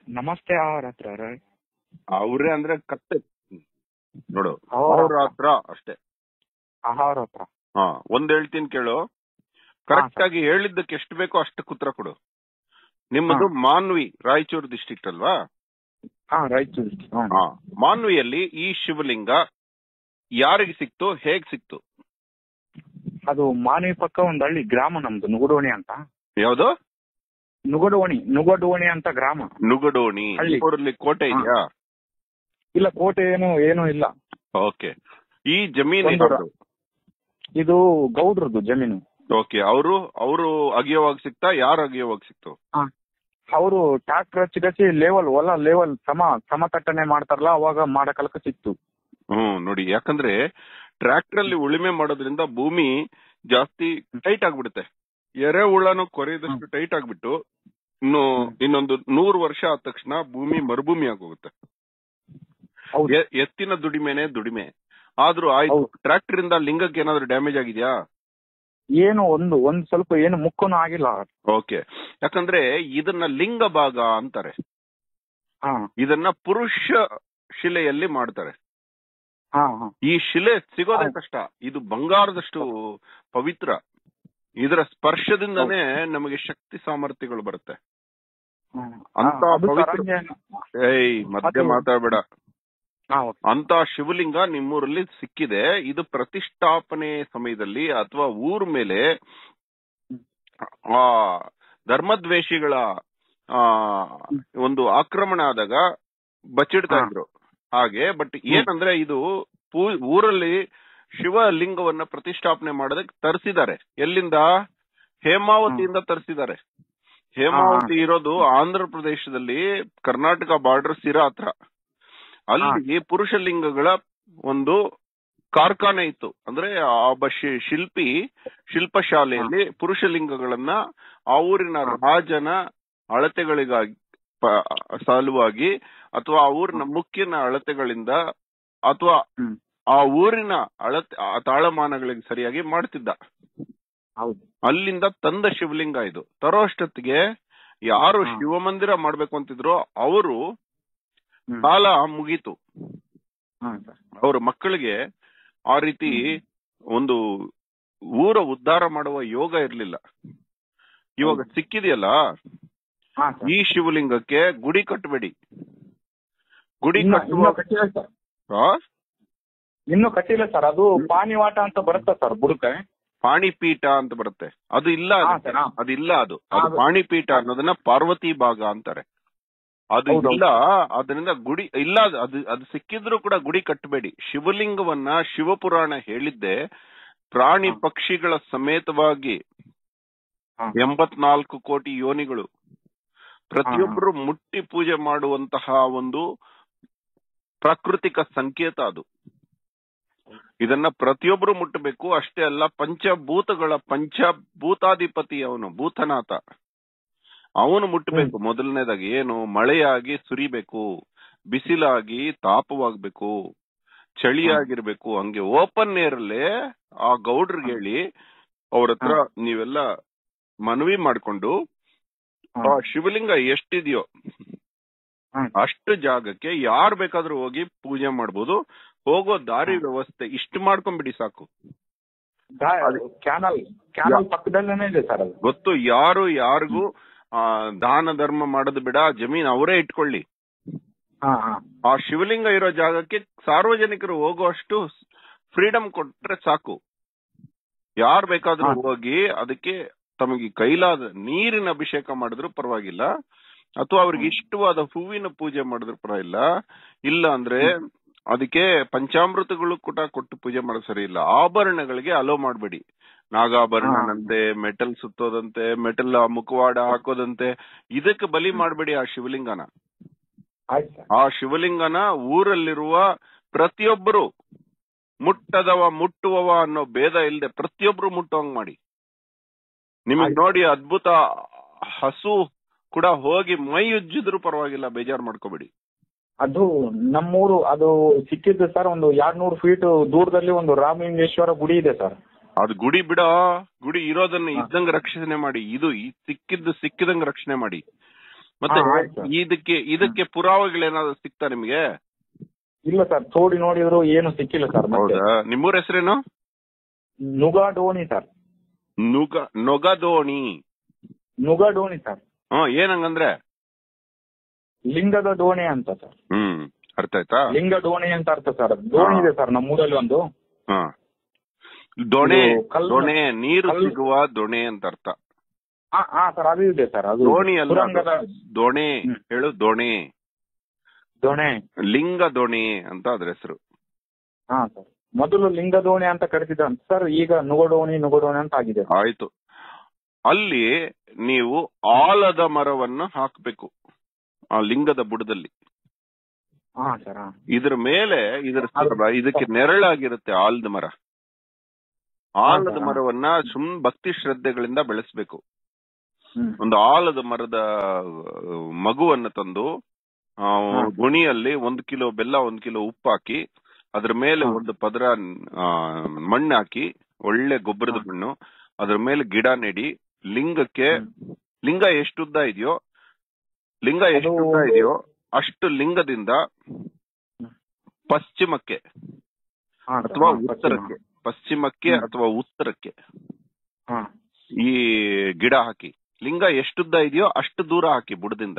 ನಮಸ್ತೆ ಅವ್ರ ಹತ್ರ ರೀ ಅವ್ರೇ ಅಂದ್ರೆ ಕತ್ತೆ ನೋಡು ಅವ್ರ ಅವ್ರ ಹತ್ರ ಅಷ್ಟೇ ಅವ್ರ ಹತ್ರ ಹಾ ಒಂದ್ ಹೇಳ್ತೀನಿ ಕೇಳು ಕರೆಕ್ಟ್ ಆಗಿ ಹೇಳಿದ್ದಕ್ಕೆ ಎಷ್ಟು ಬೇಕೋ ಅಷ್ಟಕ್ಕೆ ಉತ್ತರ ಕೊಡು ನಿಮ್ಮದು ಮಾನ್ವಿ ರಾಯಚೂರು ಡಿಸ್ಟ್ರಿಕ್ಟ್ ಅಲ್ವಾ ಹಾ ರಾಯಚೂರು ಹ್ಮ್. ಹಾ ಮಾನ್ವಿಯಲ್ಲಿ ಈ ಶಿವಲಿಂಗ ಯಾರಿಗೆ ಸಿಕ್ತು ಹೇಗ್ ಸಿಕ್ತು ಅದು ಮಾನವಿ ಪಕ್ಕ ಒಂದ್ ಹಳ್ಳಿ ಗ್ರಾಮ ನಮ್ದು ನುಗುಡೋಣಿ ಅಂತ ಯಾವ್ದು ನುಗಡೋಣಿ ನುಗಡೋಣಿ ಅಂತ ಗ್ರಾಮ ನುಗಡೋಣಿ ಹಳ್ಳಿ. ಊರಲ್ಲಿ ಕೋಟೆ ಹಾ. ಇದೆಯಾ ಇಲ್ಲ ಕೋಟೆ ಏನು ಏನು ಇಲ್ಲ ಓಕೆ ಈ ಜಮೀನ್ ಒಂದು ಯಾವ್ದು ಇದು ಗೌಡ್ರದ್ದು ಜಮೀನು ಓಕೆ ಅವರು ಅವರು ಅಗಿಯೋವಾಗ ಸಿಕ್ತಾ ಯಾರು ಅಗಿಯೋವಾಗ ಸಿಕ್ತು ಅವರು ಟ್ರಾಕ್ಟರ್ ಹಚ್ಚಿಗಸಿ ಲೆವೆಲ್ ಹೊಲ ಲೆವೆಲ್ ಸಮ ಸಮತಟ್ಟನೆ ಮಾಡ್ತಾರಲ್ಲ ಅವಾಗ ಮಾಡಕಲ್ಕ ಸಿಕ್ತು ಹ್ಮ್ ನೋಡಿ ಯಾಕಂದ್ರೆ ಟ್ರ್ಯಾಕ್ಟರ್ ಅಲ್ಲಿ ಉಳುಮೆ ಮಾಡೋದ್ರಿಂದ ಭೂಮಿ ಜಾಸ್ತಿ ಟೈಟ್ ಆಗ್ಬಿಡುತ್ತೆ ಎರೆ ಹುಳನು ಕೊರೆಯದಷ್ಟು ಟೈಟ್ ಆಗ್ಬಿಟ್ಟು ಇನ್ನು ಇನ್ನೊಂದು ನೂರು ವರ್ಷ ಆದ ತಕ್ಷಣ ಭೂಮಿ ಮರುಭೂಮಿ ಆಗೋಗುತ್ತೆ ಹೌದು ಎ- ಎತ್ತಿನ ದುಡಿಮೆನೆ ದುಡಿಮೆ ಆದ್ರೂ ಆಯ್ತು ಹೌದು. ಟ್ರ್ಯಾಕ್ಟರ್ ಇಂದ ಲಿಂಗಕ್ಕೆ ಏನಾದ್ರು ಡ್ಯಾಮೇಜ್ ಆಗಿದ್ಯಾ ಏನು ಒಂದು ಒಂದ್ ಸ್ವಲ್ಪ ಏನು ಮುಕ್ಕನು ಆಗಿಲ್ಲ ಓಕೆ ಯಾಕಂದ್ರೆ ಇದನ್ನ ಲಿಂಗ ಭಾಗ ಅಂತಾರೆ ಹಾ ಇದನ್ನ ಪುರುಷ ಶಿಲೆಯಲ್ಲಿ ಮಾಡ್ತಾರೆ ಹಾ ಹಾ ಈ ಶಿಲೆ ಸಿಗೋದೇ ಹೌದು. ಕಷ್ಟ ಇದು ಬಂಗಾರದಷ್ಟು ಪವಿತ್ರ ಇದರ ಸ್ಪರ್ಶದಿಂದನೇ ನಮಗೆ ಶಕ್ತಿ ಸಾಮರ್ಥ್ಯಗಳು ಬರುತ್ತೆ ಹ್ಮ್. ಅಂತ ಹಾ, ಅದು ಪವಿತ್ರ- ಸರಂಜಾಮ. ಏಯ್ ಮಧ್ಯ ಅದು- ಮಾತಾಡ್ಬೇಡ ಹಾ, ಓಕೆ. ಅಂತ ಶಿವಲಿಂಗ ನಿಮ್ಮೂರಲ್ಲಿ ಸಿಕ್ಕಿದೆ ಇದು ಪ್ರತಿಷ್ಠಾಪನೆ ಸಮಯದಲ್ಲಿ ಅಥವಾ ಊರ್ ಮೇಲೆ ಆ ಧರ್ಮದ್ವೇಷಿಗಳ ಆ ಒಂದು ಆಕ್ರಮಣ ಆದಾಗ ಬಚ್ಚಿಡ್ತಾ ಹಾ. ಇದ್ರು ಹಾಗೆ ಬಟ್ ಏನಂದ್ರೆ ಇದು ಪೂ- ಊರಲ್ಲಿ ಶಿವಲಿಂಗವನ್ನ ಪ್ರತಿಷ್ಠಾಪನೆ ಮಾಡೋದಕ್ಕೆ ತರಿಸಿದ್ದಾರೆ ಎಲ್ಲಿಂದ ಹೇಮಾವತಿಯಿಂದ ತರಿಸಿದ್ದಾರೆ ಹೇಮಾವತಿ ಇರೋದು ಆಂಧ್ರ ಪ್ರದೇಶದಲ್ಲಿ ಕರ್ನಾಟಕ ಬಾರ್ಡರ್ ಸಿರಾ ಹತ್ರ ಅಲ್ಲಿ ಪುರುಷ ಲಿಂಗಗಳ ಒಂದು ಕಾರ್ಖಾನೆ ಇತ್ತು ಅಂದ್ರೆ ಆ ಒಬ್ಬ ಶಿ- ಶಿಲ್ಪಿ ಶಿಲ್ಪಶಾಲೆಯಲ್ಲಿ ಪುರುಷ ಲಿಂಗಗಳನ್ನ ಆ ಊರಿನ ರಾಜನ ಅಳತೆಗಳಿಗಾಗಿ ಪ- ಸಲುವಾಗಿ ಅಥವಾ ಆ ಊರಿನ ಮುಖ್ಯನ ಅಳತೆಗಳಿಂದ ಅಥವಾ ಹ್ಮ್. ಆ ಊರಿನ ಅಳತೆ ಆ ತಾಳಮಾನಗಳಿಗೆ ಸರಿಯಾಗಿ ಮಾಡ್ತಿದ್ದ ಹೌದು ಅಲ್ಲಿಂದ ತಂದ ಶಿವಲಿಂಗ ಇದು ತರೋ ಅಷ್ಟೊತ್ತಿಗೆ ಯಾರು ಹಾ. ಶಿವಮಂದಿರ ಮಾಡ್ಬೇಕು ಅಂತಿದ್ರೋ ಅವರು ಹ್ಮ್. ಕಾಲ ಮುಗೀತು ಹಾ, ಸರ್. ಅವ್ರ ಮಕ್ಕಳಿಗೆ ಆ ರೀತಿ ಒಂದು ಊರ ಉದ್ಧಾರ ಮಾಡುವ ಯೋಗ ಇರ್ಲಿಲ್ಲ ಇವಾಗ ಸಿಕ್ಕಿದೆಯಲ್ಲ ಹಾ, ಸರ್. ಈ ಶಿವಲಿಂಗಕ್ಕೆ ಗುಡಿ ಕಟ್ಟಬೇಡಿ ಗುಡಿ ಇನ್ನು- ಕಟ್ಟುವ ಇನ್ನು ಕಟ್ಟಿಲ್ಲ ಸರ್ ಆ? ಇನ್ನು ಕಟ್ಟಿಲ್ಲ ಸರ್ ಅದು ಪಾನಿವಾಟ ಅಂತ ಬರುತ್ತೆ ಸರ್ ಬುಡಕ ಪಾಣಿಪೀಠ ಅಂತ ಬರುತ್ತೆ ಅದು ಇಲ್ಲ ಹಾ, ಅದಕ್ಕೆ. ಸರ್, ಹಾ. ಅದಿಲ್ಲ ಅದು ಅದು ಅದು- ಪಾಣಿಪೀಠ ಅನ್ನೋದನ್ನ ಪಾರ್ವತಿ ಭಾಗ ಅಂತಾರೆ ಅದು ಹೌದು, ಇಲ್ಲ ಅದರಿಂದ ಗುಡಿ ಇಲ್ಲ ಅದು- ಅದು ಅದು ಸಿಕ್ಕಿದ್ರು ಕೂಡ ಗುಡಿ ಕಟ್ಟಬೇಡಿ ಶಿವಲಿಂಗವನ್ನ ಶಿವಪುರಾಣ ಹೇಳಿದ್ದೆ ಪ್ರಾಣಿ ಹಾ. ಪಕ್ಷಿಗಳ ಸಮೇತವಾಗಿ ಹಾ. ಎಂಬತ್ನಾಲ್ಕು ಕೋಟಿ ಯೋನಿಗಳು ಪ್ರತಿಯೊಬ್ಬರು ಮುಟ್ಟಿ ಪೂಜೆ ಮಾಡುವಂತಹ ಒಂದು ಪ್ರಾಕೃತಿಕ ಸಂಕೇತ ಅದು ಇದನ್ನ ಪ್ರತಿಯೊಬ್ಬರು ಮುಟ್ಟಬೇಕು ಅಷ್ಟೇ ಅಲ್ಲ ಪಂಚಭೂತಗಳ ಪಂಚಭೂತಾಧಿಪತಿ ಅವನು ಭೂತನಾಥ ಅವನು ಮುಟ್ಟಬೇಕು ಮೊದಲನೇದಾಗಿ ಏನು ಮಳೆಯಾಗಿ ಸುರಿಬೇಕು ಬಿಸಿಲಾಗಿ ತಾಪವಾಗ್ಬೇಕು ಚಳಿಯಾಗಿರ್ಬೇಕು ಹಂಗೆ ಓಪನ್ ಏರ್ ಅಲ್ಲೇ ಆ ಗೌಡ್ರಿಗೆ ಹೇಳಿ ಅವ್ರ ಹತ್ರ ನೀವೆಲ್ಲ ಮನವಿ ಮಾಡ್ಕೊಂಡು ಆ ಶಿವಲಿಂಗ ಎಷ್ಟಿದೆಯೋ ಹ್ಮ್. ಅಷ್ಟು ಜಾಗಕ್ಕೆ ಯಾರ್ ಬೇಕಾದ್ರೂ ಹೋಗಿ ಪೂಜೆ ಮಾಡ್ಬೋದು ಹೋಗೋ ದಾರಿ ವ್ಯವಸ್ಥೆ ಇಷ್ಟು ಮಾಡ್ಕೊಂಡ್ಬಿಡಿ ಸಾಕು ಕ್ಯಾನಲ್ ಕ್ಯಾನಲ್ ಪಕ್ಕದಲ್ಲೇನೆ ಇದೆ ಸರ್ ಅದು ಗೊತ್ತು ಯಾರು ಯಾರಿಗೂ ಆ ದಾನ ಧರ್ಮ ಮಾಡೋದು ಬಿಡ ಜಮೀನ್ ಅವರೇ ಇಟ್ಕೊಳ್ಳಿ ಹಾ ಹಾ ಆ ಶಿವಲಿಂಗ ಇರೋ ಜಾಗಕ್ಕೆ ಸಾರ್ವಜನಿಕರು ಹೋಗುವಷ್ಟು ಫ್ರೀಡಮ್ ಕೊಟ್ರೆ ಸಾಕು ಯಾರ್ ಬೇಕಾದ್ರೂ ಹಾ. ಹೋಗಿ ಅದಕ್ಕೆ ತಮಗೆ ಕೈಲಾದ ನೀರಿನ ಅಭಿಷೇಕ ಮಾಡಿದ್ರು ಪರವಾಗಿಲ್ಲ ಅಥವಾ ಅವ್ರಿಗೆ ಇಷ್ಟವಾದ ಹೂವಿನ ಪೂಜೆ ಮಾಡಿದ್ರು ಪರವಾಗಿಲ್ಲ ಇಲ್ಲ ಅಂದ್ರೆ ಅದಕ್ಕೆ ಪಂಚಾಮೃತಗಳು ಕೂಡ ಕೊಟ್ಟು ಪೂಜೆ ಮಾಡೋದು ಸರಿ ಇಲ್ಲ ಆಭರಣಗಳಿಗೆ ಅಲೋ ಮಾಡ್ಬೇಡಿ ನಾಗಾಭರಣನಂತೆ ಮೆಟಲ್ ಸುತ್ತೋದಂತೆ ಮೆಟಲ್ ಮುಖವಾಡ ಹಾಕೋದಂತೆ ಇದಕ್ಕೆ ಬಲಿ ಮಾಡ್ಬೇಡಿ ಆ ಶಿವಲಿಂಗನ ಆಯ್ತು ಸರ್ ಆ ಶಿವಲಿಂಗನ ಊರಲ್ಲಿರುವ ಪ್ರತಿಯೊಬ್ಬರು ಮುಟ್ಟದವ ಮುಟ್ಟುವವ ಅನ್ನೋ ಭೇದ ಇಲ್ಲದೆ ಪ್ರತಿಯೊಬ್ರು ಮುಟ್ಟುವಂಗ್ ಮಾಡಿ ನಿಮಗ್ ಆಯ್ತು. ನೋಡಿ ಅದ್ಭುತ ಹಸು ಕೂಡ ಹೋಗಿ ಮೈ ಉಜ್ಜಿದ್ರು ಪರವಾಗಿಲ್ಲ ಬೇಜಾರ್ ಮಾಡ್ಕೋಬೇಡಿ ಅದು ನಮ್ಮೂರು ಅದು ಸಿಕ್ಕಿದ್ದು ಸರ್ ಒಂದು ಎರಡ್ ನೂರು ಫೀಟ್ ದೂರದಲ್ಲಿ ಒಂದು ರಾಮಲಿಂಗೇಶ್ವರ ಗುಡಿ ಇದೆ ಸರ್ ಅದು ಗುಡಿ ಬಿಡ ಗುಡಿ ಇರೋದನ್ನ ಇದ್ದಂಗ ರಕ್ಷಣೆ ಮಾಡಿ ಇದು ಈ ಸಿಕ್ಕಿದ್ದು ಸಿಕ್ಕಿದಂಗ ರಕ್ಷಣೆ ಮಾಡಿ ಮತ್ತೆ ಹಾ, ಆಯ್ತು ಸರ್. ಇದಕ್ಕೆ ಇದಕ್ಕೆ ಪುರಾವೆಗಳೇನಾದ್ರು ಸಿಗ್ತಾ ನಿಮ್ಗೆ ಇಲ್ಲ ಸರ್ ತೋಡಿ ನೋಡಿದ್ರು ಏನು ಸಿಕ್ಕಿಲ್ಲ ಸರ್ ಮತ್ತೆ ಹೌದಾ ನಿಮ್ಮೂರ ಹೆಸರೇನು ನುಗಾ ಡೋಣಿ ಸರ್ ನುಗ ನೊಗದೋಣಿ ನುಗಾ ಡೋಣಿ ಸರ್ ಹ್ಮ್ ಏನಂಗಂದ್ರೆ ಲಿಂಗದ ಡೋಣಿ ಅಂತ ಸರ್ ಹ್ಮ್ ಅರ್ಥ ಆಯ್ತಾ ಲಿಂಗ ಡೋಣಿ ಅಂತ ಅರ್ಥ ಸರ್ ಡೋಣಿ ಹಾ. ಇದೆ ಸರ್ ನಮ್ಮೂರಲ್ಲಿ ಒಂದು ಹಾ ದೊಣೆ ಇದು ಕಲ್ಲು- ದೊಣೆ ನೀರು ಕಲ್ಲು- ಸಿಗುವ ದೊಣೆ ಅಂತ ಅರ್ಥ ಹಾ ಹಾ ಸರ್ ಅದು ಇದೆ ಸರ್ ಅದು ದೋಣಿ ಅಲ್ಲ ಸುರಂಗದ ಅದು. ದೊಣೆ ಹ್ಮ್. ಹೇಳು ದೊಣೆ ದೋಣೆ ಲಿಂಗ ದೊಣೆ ಅಂತ ಅದ್ರ ಹೆಸರು ಹಾ ಸರ್ ಮೊದಲು ಲಿಂಗ ದೋಣಿ ಅಂತ ಕರಿತಿದ್ದ ಸರ್ ಈಗ ನುಗಡೋಣಿ ನುಗಡೋಣಿ ಅಂತ ಆಗಿದೆ ಸರ್. ಆಯ್ತು ಅಲ್ಲಿ ನೀವು ಆಲದ ಮರವನ್ನು ಹಾಕ್ಬೇಕು ಆ ಲಿಂಗದ ಬುಡದಲ್ಲಿ ಹಾ ಸರ್ ಹಾ ಇದ್ರ ಮೇಲೆ ಇದ್ರ ಅದು- ಇದಕ್ಕೆ ನೆರಳಾಗಿರುತ್ತೆ ಆಲದ ಮರ ಆಲದ ಹೌದಾ? ಮರವನ್ನ ಸುಮ್ ಭಕ್ತಿ ಶ್ರದ್ಧೆಗಳಿಂದ ಬೆಳೆಸ್ಬೇಕು ಹ್ಮ್ ಒಂದು ಆಲದ ಮರದ ಆ, ಮಗುವನ್ನ ತಂದು ಆ, ಹಾ. ಗುಣಿಯಲ್ಲಿ ಒಂದು ಕಿಲೋ ಬೆಲ್ಲ ಒಂದು ಕಿಲೋ ಉಪ್ಪು ಹಾಕಿ ಅದ್ರ ಮೇಲೆ ಹಾ. ಒಂದು ಪದರ ಆ, ಮಣ್ಣು ಹಾಕಿ ಒಳ್ಳೆ ಗೊಬ್ಬರದ ಹಾ. ಮಣ್ಣು ಅದ್ರ ಮೇಲೆ ಗಿಡ ನೆಡಿ ಲಿಂಗಕ್ಕೆ ಹ್ಮ್. ಲಿಂಗ ಎಷ್ಟು ಉದ್ದ ಇದೆಯೋ ಲಿಂಗ ಎಷ್ಟು ಅದು- ಉದ್ದ ಇದೆಯೋ ಅಷ್ಟು ಲಿಂಗದಿಂದ ಹ್ಮ್. ಪಶ್ಚಿಮಕ್ಕೆ ಹಾ ಸರ್, ಅಥವಾ ಹಾ, ಪಶ್ಚಿಮ. ಉತ್ತರಕ್ಕೆ ಪಶ್ಚಿಮಕ್ಕೆ ಹ್ಮ್. ಅಥವಾ ಉತ್ತರಕ್ಕೆ ಹಾ ಈ ಗಿಡ ಹಾಕಿ ಲಿಂಗ ಎಷ್ಟುದ್ದ ಇದೆಯೋ ಅಷ್ಟು ದೂರ ಹಾಕಿ ಬುಡದಿಂದ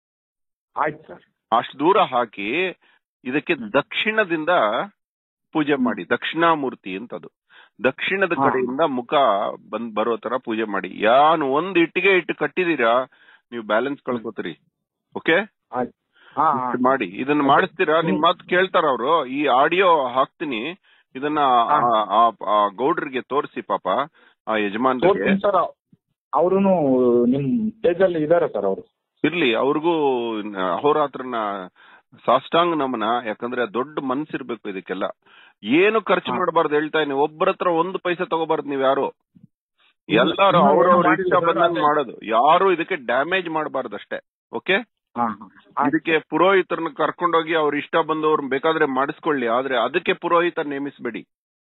ಆಯ್ತು ಸರ್ ಅಷ್ಟು ದೂರ ಹಾಕಿ ಇದಕ್ಕೆ ಹ್ಮ್. ದಕ್ಷಿಣದಿಂದ ಪೂಜೆ ಮಾಡಿ ದಕ್ಷಿಣಾಮೂರ್ತಿ ಅಂತದು ದಕ್ಷಿಣದ ಹಾ. ಕಡೆಯಿಂದ ಮುಖ ಬಂದ್ ಬರೋ ತರ ಪೂಜೆ ಮಾಡಿ ಯಾನು ಒಂದ್ ಇಟ್ಟಿಗೆ ಇಟ್ಟು ಕಟ್ಟಿದೀರಾ ನೀವು ಬ್ಯಾಲೆನ್ಸ್ ಕಳ್ಕೊತೀರಿ ಓಕೆ ಆಯ್ತು ಹಾ ಹಾ ಇಷ್ಟು ಮಾಡಿ ಇದನ್ನ ಮಾಡಿಸ್ತೀರಾ ನಿಮ್ ಮಾತು ಕೇಳ್ತಾರ ಅವರು ಈ ಆಡಿಯೋ ಹಾಕ್ತೀನಿ ಇದನ್ನ ಹಾ. ಆ- ಆ- ಆ ಗೌಡ್ರಿಗೆ ತೋರಿಸಿ ಪಾಪ ಆ ಯಜಮಾನ್ರಿಗೆ ತೋರ್ತೀನಿ ಸರ್ ಅವ್ರು ನಿಮ್ ಪೇಜ್ ಅಲ್ಲಿ ಇದಾರೆ ಸರ್ ಅವರು ಇರ್ಲಿ ಅವ್ರಿಗೂ ಅಹೋರಾತ್ರನ ಸಾಷ್ಟಾಂಗ ನಮನ ಯಾಕಂದ್ರೆ ದೊಡ್ಡ ಮನ್ಸಿರ್ಬೇಕು ಇದಕ್ಕೆಲ್ಲ ಏನು ಖರ್ಚು ಹಾ. ಮಾಡಬಾರ್ದು ಹೇಳ್ತಾ ಇದೀನಿ ಒಬ್ಬರ ಹತ್ರ ಒಂದು ಪೈಸೆ ತಗೋಬಾರ್ದು ನೀವ್ ಯಾರು ಇಲ್ಲ, ಎಲ್ಲಾರು ಇನ್ನೂ ಅವ್ರವ್ರ ಮಾಡಿಲ್ಲ ಇಷ್ಟ ಸರ್, ಬಂದಂಗ್ ಅದೇ. ಮಾಡೋದು ಯಾರು ಇದಕ್ಕೆ ಡ್ಯಾಮೇಜ್ ಮಾಡಬಾರ್ದು ಅಷ್ಟೇ ಓಕೆ ಹಾ ಹಾ ಆಯ್ತು. ಇದಕ್ಕೆ ಪುರೋಹಿತರನ್ನ ಕರ್ಕೊಂಡೋಗಿ ಅವ್ರ ಇಷ್ಟ ಬಂದವ್ರು ಬೇಕಾದ್ರೆ ಮಾಡಿಸ್ಕೊಳ್ಳಿ ಆದ್ರೆ ಅದಕ್ಕೆ ಪುರೋಹಿತ ನೇಮಿಸ್ಬೇಡಿ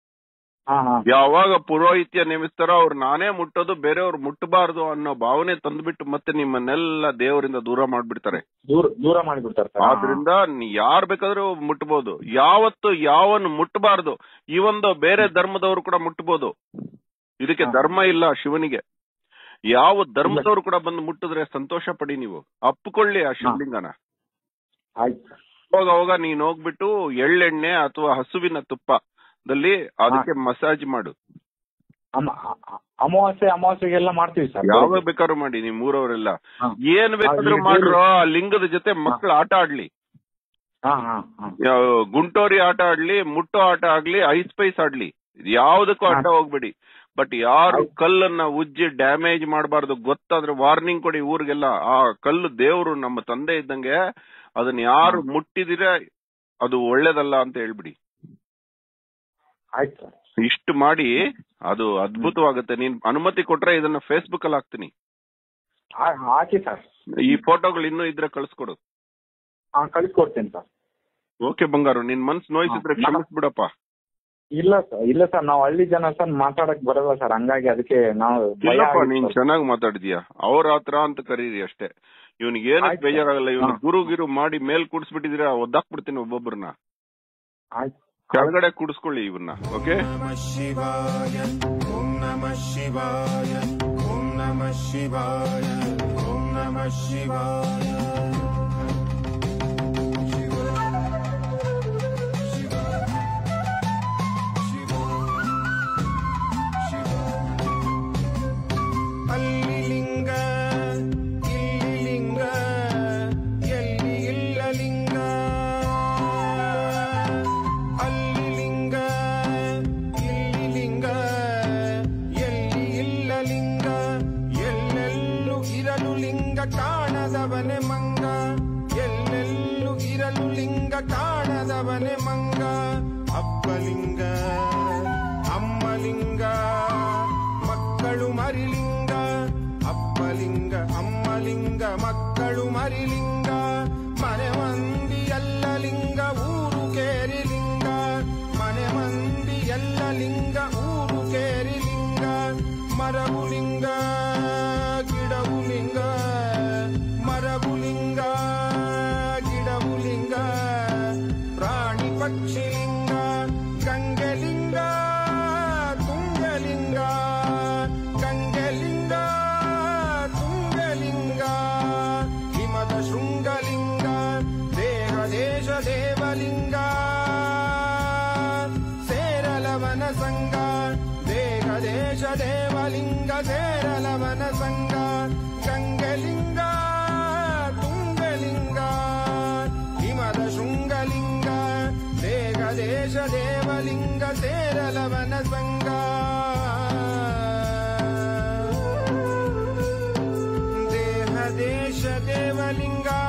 ಹಾ ಹಾ ಯಾವಾಗ ಪುರೋಹಿತ್ಯ ನೇಮಿಸ್ತಾರೋ ಅವ್ರು ನಾನೇ ಮುಟ್ಟೋದು ಬೇರೆಯವ್ರು ಮುಟ್ಟಬಾರ್ದು ಅನ್ನೋ ಭಾವನೆ ತಂದ್ಬಿಟ್ಟು ಮತ್ತೆ ನಿಮ್ಮನ್ನೆಲ್ಲ ದೇವರಿಂದ ದೂರ ಮಾಡ್ಬಿಡ್ತಾರೆ ದೂರ ದೂರ ಮಾಡಿಬಿಡ್ತಾರೆ ಸರ್ ಆದ್ರಿಂದ ನೀ ಯಾರ್ ಬೇಕಾದ್ರೂ ಮುಟ್ಬೋದು ಯಾವತ್ತು ಯಾವನ್ ಮುಟ್ಟಬಾರ್ದು ಈ ಒಂದು ಬೇರೆ ಧರ್ಮದವರು ಕೂಡ ಮುಟ್ಟಬಹುದು ಇದಕ್ಕೆ ಹಾ. ಧರ್ಮ ಇಲ್ಲ ಶಿವನಿಗೆ ಯಾವ ಧರ್ಮದವರು ಕೂಡ ಬಂದು ಮುಟ್ಟಿದ್ರೆ ಸಂತೋಷ ಪಡಿ ನೀವು ಅಪ್ಪಿಕೊಳ್ಳಿ ಆ ಶಿವಲಿಂಗನ ಆಯ್ತು ಸರ್ ಹೋಗ ಹೋಗ ನೀನ್ ಹೋಗ್ಬಿಟ್ಟು ಎಳ್ಳೆಣ್ಣೆ ಅಥವಾ ಹಸುವಿನ ತುಪ್ಪದಲ್ಲಿ ಅದಕ್ಕೆ ಮಸಾಜ್ ಮಾಡು ಅಮ- ಅ- ಅ- ಅಮಾವಾಸ್ಯೆ ಅಮಾವಾಸ್ಯೆಗೆಲ್ಲ ಮಾಡ್ತೀವಿ ಸರ್ ಯಾವಾಗ ಬೇಕಾದ್ರೂ ಮಾಡಿ ನಿಮ್ ಊರವರೆಲ್ಲ ಹಾ. ಏನ್ ಬೇಕಾದ್ರೂ ಈ ಮಾಡ್ರೋ ಆ ಲಿಂಗದ ಜೊತೆ ಮಕ್ಕಳು ಆಟ ಆಡ್ಲಿ ಹಾ ಹಾ ಹಾ ಯಾವ- ಗುಂಟೋರಿ ಆಟ ಆಡ್ಲಿ ಮುಟ್ಟೋ ಆಟ ಆಗ್ಲಿ ಐಸ್ ಪೈಸ್ ಆಡ್ಲಿ ಯಾವ್ದಕ್ಕೂ ಆಟ ಹಾ. ಹೋಗ್ಬೇಡಿ ಬಟ್ ಯಾರು ಆಯ್ತು. ಕಲ್ಲನ್ನ ಉಜ್ಜಿ ಡ್ಯಾಮೇಜ್ ಮಾಡಬಾರ್ದು ಗೊತ್ತಾದ್ರೆ ವಾರ್ನಿಂಗ್ ಕೊಡಿ ಊರಿಗೆಲ್ಲ ಆ ಕಲ್ಲು ದೇವ್ರು ನಮ್ಮ ತಂದೆ ಇದ್ದಂಗೆ ಅದನ್ನ ಯಾರು ಮುಟ್ಟಿದಿರ ಅದು ಒಳ್ಳೇದಲ್ಲ ಅಂತ ಹೇಳ್ಬಿಡಿ ಆಯ್ತು ಸರ್ ಇಷ್ಟು ಮಾಡಿ ಅದು ಅದ್ಭುತವಾಗುತ್ತೆ ನೀನ್ ಅನುಮತಿ ಕೊಟ್ರೆ ಇದನ್ನ ಫೇಸ್ಬುಕ್ ಅಲ್ಲಿ ಹಾಕ್ತೀನಿ ಹಾ- ಹಾಕಿ ಸರ್ ಈ ಫೋಟೋಗಳು ಇನ್ನೂ ಇದ್ರೆ ಕಳ್ಸ್ಕೊಡು ಹಾ ಕಳಿಸ್ಕೊಡ್ತೀನಿ ಸರ್ ಓಕೆ ಬಂಗಾರು ನಿನ್ ಮನ್ಸ್ ನೋಯ್ಸಿದ್ರೆ ಹಾ. ಕ್ಷಮಿಸ್ಬಿಡಪ್ಪ ಇಲ್ಲ ಸರ್ ಇಲ್ಲ ಸರ್ ನಾವು ಹಳ್ಳಿ ಜನ ಸರ್ ಮಾತಾಡಕ್ ಬರಲ್ಲ ಸರ್ ಹಂಗಾಗಿ ಅದಕ್ಕೆ ನಾವು ಭಯ ಇಲ್ಲಪ್ಪ ಆಗಿತ್ತು ನೀನ್ ಸರ್. ಚೆನ್ನಾಗಿ ಮಾತಾಡಿದ್ಯಾ ಅವ್ರ ಹತ್ರ ಅಂತ ಕರೀರಿ ಅಷ್ಟೇ ಇವ್ನಿಗೆ ಏನಕ್ ಆಯ್ತು. ಬೇಜಾರಾಗಲ್ಲ ಇವ್ನ ಹಾ. ಗುರು ಗಿರು ಮಾಡಿ ಮೇಲ್ ಕೂಡಿಸ್ಬಿಟ್ಟಿದೀರಾ ಒದ್ದಾಕ್ಬಿಡ್ತೀನಿ ಒಬ್ಬೊಬ್ರನ್ನ ಆಯ್ತು ಕೆಳಗಡೆ ಕೂಡಿಸ್ಕೊಳ್ಳಿ ಇವನ್ನ ಓಕೆ नमः शिवाय ॐ नमः शिवाय ॐ नमः शिवाय ॐ नमः शिवाय ಅಲ್ಲಿ ಲಿಂಗ ಇಲ್ಲಿ ಲಿಂಗ ಎಲ್ಲಿ ಇಲ್ಲ ಲಿಂಗ ಅಲ್ಲಿ ಲಿಂಗ ಇಲ್ಲಿ ಲಿಂಗ ಎಲ್ಲಿ ಇಲ್ಲ ಲಿಂಗ ಎಲ್ಲೆಲ್ಲೂ ಇರಲು ಲಿಂಗ ಕಾಣದವನೆ ಮಂಗ ಎಲ್ಲೆಲ್ಲೂ ಇರಲು ಲಿಂಗ ಕಾಣದವನೆ ಮಂಗ ಅಪ್ಪಲಿಂಗ ಅಮ್ಮಲಿಂಗ ಮಕ್ಕಳು ಮರಿಲಿಂಗ ಅಪ್ಪಲಿಂಗ ಅಮ್ಮಲಿಂಗ ಮಕ್ಕಳು ಮರಿಲಿಂಗ ಮನೆ ಮಂದಿ ಎಲ್ಲ ಲಿಂಗ ಊರು ಕೇರಿ ಲಿಂಗ ಮನೆ ಮಂದಿ ಎಲ್ಲ ಲಿಂಗ ಊರು ಕೇರಿ ಲಿಂಗ ಮರವು ಲಿಂಗ ಗಿಡವು ಲಿಂಗ ಮರವು ಲಿಂಗ ಸೇರಲವನ ಸಂಗ ದೇಹ ದೇಶ ದೇವಲಿಂಗ